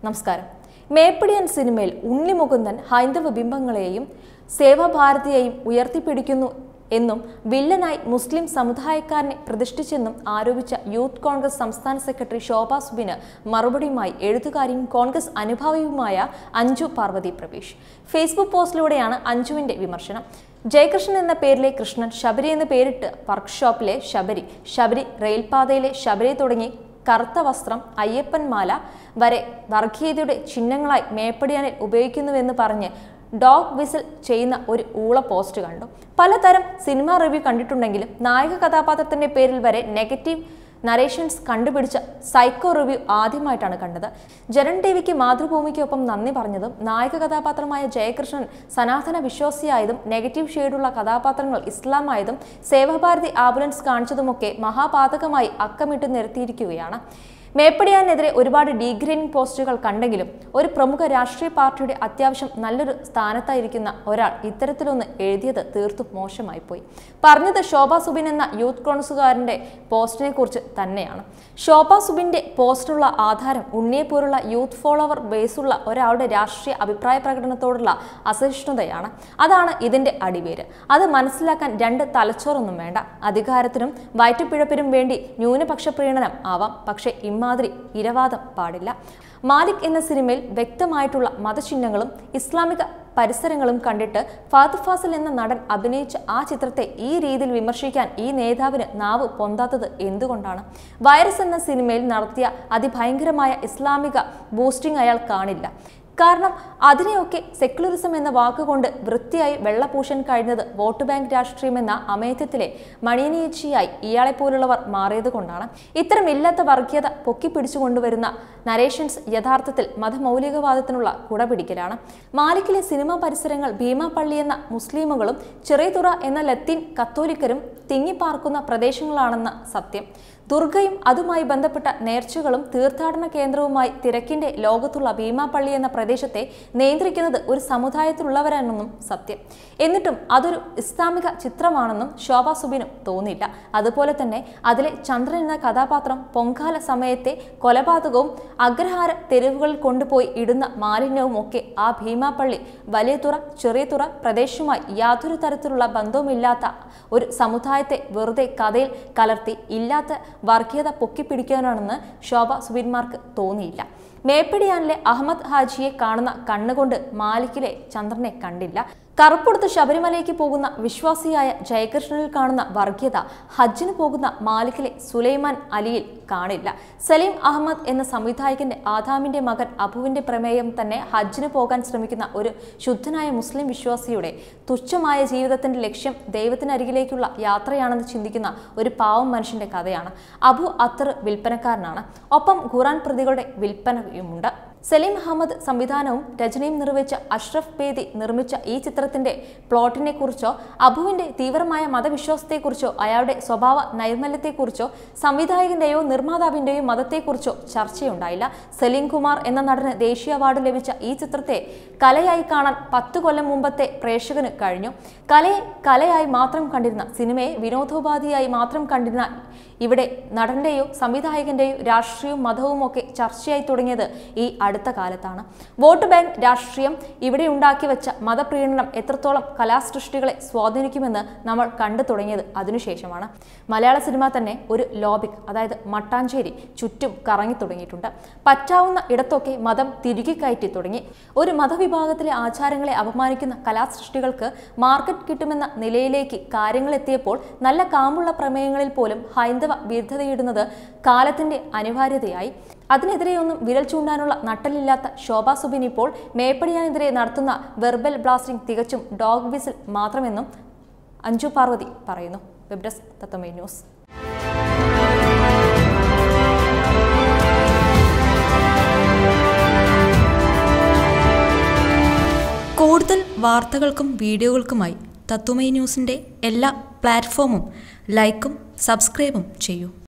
നമസ്കാരം മേപ്പടിയൻ സിനിമയിൽ ഉണ്ണിമുകുന്ദൻ ഹൈന്ദവ ബിംബങ്ങളെയും സേവാഭാരതിയെയും ഉയർത്തിപ്പിടിക്കുന്നു എന്നും വില്ലനായി മുസ്ലിം സമുദായക്കാരനെ പ്രതിഷ്ഠിച്ചെന്നും ആരോപിച്ച യൂത്ത് കോൺഗ്രസ് സംസ്ഥാന സെക്രട്ടറി ശോഭാ സുബിന് മറുപടിയുമായി എഴുത്തുകാരിയും കോൺഗ്രസ് അനുഭാവിയുമായ അഞ്ജു പാർവതി പ്രവേശ് ഫേസ്ബുക്ക് പോസ്റ്റിലൂടെയാണ് അഞ്ജുവിന്റെ വിമർശനം ജയകൃഷ്ണൻ എന്ന പേരിലെ കൃഷ്ണൻ ശബരി എന്ന് പേരിട്ട് വർക്ക്ഷോപ്പിലെ ശബരി ശബരി റെയിൽപാതയിലെ ശബരി തുടങ്ങി കറുത്ത വസ്ത്രം അയ്യപ്പൻമാല വരെ വർഗീയതയുടെ ചിഹ്നങ്ങളായി മേപ്പടിയാനിൽ ഉപയോഗിക്കുന്നുവെന്ന് പറഞ്ഞ് ഡോഗ് വിസിൽ ചെയ്യുന്ന ഒരു ഊള പോസ്റ്റ് കണ്ടു പലതരം സിനിമ റിവ്യൂ കണ്ടിട്ടുണ്ടെങ്കിലും നായക കഥാപാത്രത്തിന്റെ പേരിൽ വരെ നെഗറ്റീവ് നരേഷൻസ് കണ്ടുപിടിച്ച സൈക്കോ റിവ്യൂ ആദ്യമായിട്ടാണ് കണ്ടത് ജനൻ ദേവിക്ക് മാതൃഭൂമിക്കൊപ്പം നന്ദി പറഞ്ഞതും നായക കഥാപാത്രമായ ജയകൃഷ്ണൻ സനാതന വിശ്വാസിയായതും നെഗറ്റീവ് ഷെയ്ഡുള്ള കഥാപാത്രങ്ങൾ ഇസ്ലാമായതും സേവാഭാരതി ആംബുലൻസ് കാണിച്ചതുമൊക്കെ മഹാപാതകമായി അക്കമിട്ട് നിരത്തിയിരിക്കുകയാണ് മേപ്പടിയാനെതിരെ ഒരുപാട് ഡീഗ്രേഡിംഗ് പോസ്റ്റുകൾ കണ്ടെങ്കിലും ഒരു പ്രമുഖ രാഷ്ട്രീയ പാർട്ടിയുടെ അത്യാവശ്യം നല്ലൊരു സ്ഥാനത്തായിരിക്കുന്ന ഒരാൾ ഇത്തരത്തിലൊന്ന് എഴുതിയത് തീർത്തും മോശമായി പോയി പറഞ്ഞത് ശോഭ സുബിൻ എന്ന യൂത്ത് കോൺഗ്രസുകാരന്റെ പോസ്റ്റിനെ കുറിച്ച് തന്നെയാണ് ശോഭ സുബിന്റെ പോസ്റ്റിലുള്ള ആധാരം ഉണ്ണിയെപ്പോലുള്ള യൂത്ത് ഫോളോവർ ബേസുള്ള ഒരാളുടെ രാഷ്ട്രീയ അഭിപ്രായ പ്രകടനത്തോടുള്ള അസഹിഷ്ണുതയാണ് അതാണ് ഇതിന്റെ അടിവേര് അത് മനസ്സിലാക്കാൻ രണ്ട് തലച്ചോറൊന്നും വേണ്ട അധികാരത്തിനും വയറ്റുപിഴപ്പിനും വേണ്ടി ന്യൂനപക്ഷ പ്രീണനം ആവാം പക്ഷേ ഇമാതിരി ഇരവാദം പാടില്ല മാലിക് എന്ന സിനിമയിൽ വ്യക്തമായിട്ടുള്ള മതചിഹ്നങ്ങളും ഇസ്ലാമിക പരിസരങ്ങളും കണ്ടിട്ട് ഫാത്ത് ഫാസിൽ എന്ന നടൻ അഭിനയിച്ച ആ ചിത്രത്തെ ഈ രീതിയിൽ വിമർശിക്കാൻ ഈ നേതാവിന് നാവ് പൊന്താത്തത് എന്തുകൊണ്ടാണ് വൈറസ് എന്ന സിനിമയിൽ നടത്തിയ അതിഭയങ്കരമായ ഇസ്ലാമിക ബൂസ്റ്റിംഗ് അയാൾ കാണില്ല കാരണം അതിനെയൊക്കെ സെക്യുലറിസം എന്ന വാക്കുകൊണ്ട് വൃത്തിയായി വെള്ളപൂശാൻ കഴിഞ്ഞത് വോട്ട് ബാങ്ക് രാഷ്ട്രീയം എന്ന അമേധ്യത്തിലെ മണിയനീച്ചിയായി ഇയാളെപ്പോലുള്ളവർ മാറിയത് കൊണ്ടാണ് ഇത്തരം ഇല്ലാത്ത വർഗീയത പൊക്കിപ്പിടിച്ചു കൊണ്ടുവരുന്ന നരേഷൻസ് യഥാർത്ഥത്തിൽ മതമൗലികവാദത്തിനുള്ള കുടപിടിക്കലാണ് മാലിക്കിലെ സിനിമാ പരിസരങ്ങൾ ഭീമാപള്ളി എന്ന മുസ്ലിമുകളും ചെറിയതുറ എന്ന ലത്തീൻ കത്തോലിക്കരും തിങ്ങിപ്പാർക്കുന്ന പ്രദേശങ്ങളാണെന്ന സത്യം ദുർഗയും അതുമായി ബന്ധപ്പെട്ട നേർച്ചകളും തീർത്ഥാടന കേന്ദ്രവുമായി തിരക്കിന്റെ ലോകത്തുള്ള ഭീമാപള്ളി എന്ന പ്രദേശത്തെ നിയന്ത്രിക്കുന്നത് ഒരു സമുദായത്തിലുള്ളവരാണെന്നും സത്യം എന്നിട്ടും അതൊരു ഇസ്ലാമിക ചിത്രമാണെന്നും ശോഭ സുബിനും തോന്നിയില്ല അതുപോലെ തന്നെ അതിലെ ചന്ദ്രൻ എന്ന കഥാപാത്രം പൊങ്കാല സമയത്തെ കൊലപാതകവും അഗ്രഹാര തെരുവുകളിൽ കൊണ്ടുപോയി ഇടുന്ന മാലിന്യവും ഒക്കെ ആ ഭീമാപള്ളി വലിയതുറ ചെറിയതുറ പ്രദേശവുമായി യാതൊരു തരത്തിലുള്ള ബന്ധവുമില്ലാത്ത ഒരു സമുദായത്തെ വെറുതെ കഥയിൽ കലർത്തി ഇല്ലാത്ത വർഗീയത പൊക്കിപ്പിടിക്കാനാണെന്ന് ശോഭ സുബിന്മാർക്ക് തോന്നിയില്ല മേപ്പടിയാനിലെ അഹമ്മദ് ഹാജിയെ കാണുന്ന കണ്ണുകൊണ്ട് മാലിക്കിലെ ചന്ദ്രനെ കണ്ടില്ല കറുപ്പെടുത്ത് ശബരിമലയ്ക്ക് പോകുന്ന വിശ്വാസിയായ ജയകൃഷ്ണനിൽ കാണുന്ന വർഗീയത ഹജ്ജിന് പോകുന്ന മാലിക്കിലെ സുലൈമാൻ അലിയിൽ കാണില്ല സലീം അഹമ്മദ് എന്ന സംവിധായകന്റെ ആദാമിന്റെ മകൻ അബുവിന്റെ പ്രമേയം തന്നെ ഹജ്ജിന് പോകാൻ ശ്രമിക്കുന്ന ഒരു ശുദ്ധനായ മുസ്ലിം വിശ്വാസിയുടെ തുച്ഛമായ ജീവിതത്തിന്റെ ലക്ഷ്യം ദൈവത്തിനരികിലേക്കുള്ള യാത്രയാണെന്ന് ചിന്തിക്കുന്ന ഒരു പാവം മനുഷ്യന്റെ കഥയാണ് അബു അത്തർ വിൽപ്പനക്കാരനാണ് ഒപ്പം ഖുറാൻ പ്രതികളുടെ വിൽപ്പനയുമുണ്ട് സലീം അഹമ്മദ് സംവിധാനവും രചനയും നിർവഹിച്ച അഷ്റഫ് ബേദി നിർമ്മിച്ച ഈ ചിത്രത്തിന്റെ പ്ലോട്ടിനെ കുറിച്ചോ അബുവിന്റെ തീവ്രമായ മതവിശ്വാസത്തെക്കുറിച്ചോ അയാളുടെ സ്വഭാവ നൈർമല്യത്തെക്കുറിച്ചോ സംവിധായകന്റെയോ നിർമ്മാതാവിന്റെയോ മതത്തെക്കുറിച്ചോ ചർച്ചയുണ്ടായില്ല സലീം കുമാർ എന്ന നടന് ദേശീയ അവാർഡ് ലഭിച്ച ഈ ചിത്രത്തെ കലയായി കാണാൻ പത്ത് കൊല്ലം മുമ്പത്തെ പ്രേക്ഷകന് കഴിഞ്ഞു കലയെ കലയായി മാത്രം കണ്ടിരുന്ന സിനിമയെ വിനോദോപാധിയായി മാത്രം കണ്ടിരുന്ന ഇവിടെ നടന്റെയോ സംവിധായകന്റെയോ രാഷ്ട്രീയവും മതവും ഒക്കെ ചർച്ചയായി തുടങ്ങിയത് ഈ അടുത്ത കാലത്താണ് വോട്ട് ബാങ്ക് രാഷ്ട്രീയം ഇവിടെ ഉണ്ടാക്കി വെച്ച മതപ്രീണനം എത്രത്തോളം കലാസൃഷ്ടികളെ സ്വാധീനിക്കുമെന്ന് നമ്മൾ കണ്ടു തുടങ്ങിയത് അതിനുശേഷമാണ് മലയാള സിനിമ തന്നെ ഒരു ലോബിക് അതായത് മട്ടാഞ്ചേരി ചുറ്റും കറങ്ങി തുടങ്ങിയിട്ടുണ്ട് പറ്റാവുന്ന ഇടത്തൊക്കെ മതം തിരികെ കയറ്റി തുടങ്ങി ഒരു മതവിഭാഗത്തിലെ ആചാരങ്ങളെ അപമാനിക്കുന്ന കലാസൃഷ്ടികൾക്ക് മാർക്കറ്റ് കിട്ടുമെന്ന നിലയിലേക്ക് കാര്യങ്ങൾ എത്തിയപ്പോൾ നല്ല കാമ്പുള്ള പ്രമേയങ്ങളിൽ പോലും ഹൈന്ദവ വിരുദ്ധതയിടുന്നത് കാലത്തിന്റെ അനിവാര്യതയായി അതിനെതിരെയൊന്നും വിരൽ ചൂണ്ടാനുള്ള നട്ടലില്ലാത്ത ശോഭാ സുബിൻ ഇപ്പോൾ മേപ്പടിയാനെതിരെ നടത്തുന്ന വെർബൽ ബ്ലാസ്റ്റിംഗ് തികച്ചും ഡോഗ് വിസിൽ മാത്രമെന്നും അഞ്ജു പാർവതി പറയുന്നു വെബ് ഡെസ്ക് തത്വമേ ന്യൂസ് കൂടുതൽ വാർത്തകൾക്കും വീഡിയോകൾക്കുമായി തത്വമൈ ന്യൂസിൻ്റെ എല്ലാ പ്ലാറ്റ്ഫോമും ലൈക്കും സബ്സ്ക്രൈബും ചെയ്യൂ